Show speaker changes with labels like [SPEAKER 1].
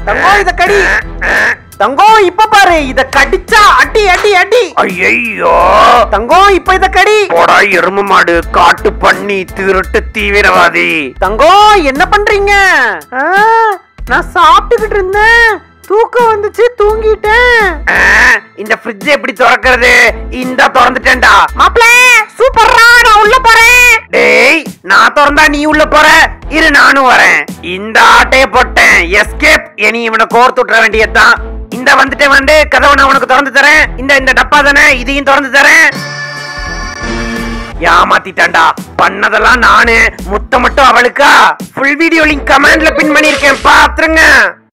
[SPEAKER 1] தங்கம் இத கடி தங்கம் இப்ப பாரு இத கடிச்சா அடி அடி அடி
[SPEAKER 2] ஐயோ
[SPEAKER 1] தங்கம் இப்ப இத கடி
[SPEAKER 2] போடா எரும மாடு காட்டு பண்ணி திருட்டு தீவிரவாதி
[SPEAKER 1] தங்கம் என்ன பண்றீங்க ஆ, நான் சாப்பிட்டுக்கிட்டு இருந்தேன் தூக்கம் வந்துச்சு தூங்கிட்டேன்
[SPEAKER 2] ஆ, இந்த ஃப்ரிட்ஜ் எப்படி திறக்கிறது இந்த திறந்துட்டேன்டா
[SPEAKER 1] மாப்ள சூப்பர்ரா நான் உள்ள போறேன்
[SPEAKER 2] டேய் நான் திறந்தா நீ உள்ள போற இரு நானும் வரேன் இந்த ஆட்டைய போட்டேன் எஸ்கேப் இனி இவனை கோர்த்து விட்டுற வேண்டியதுதான் இந்த வந்துட்டேன் வந்து கதவை நான் உனக்கு திறந்து தரேன் இந்த இந்த டப்பா தானே இதையும் திறந்து தரேன் ஏமாத்திட்டான்டா பண்ணதெல்லாம் நானு முத்த மட்டும் அவளுக்கா ஃபுல் வீடியோ லிங்க் கமெண்ட்ல பின் பண்ணிருக்கேன் பாத்துருங்க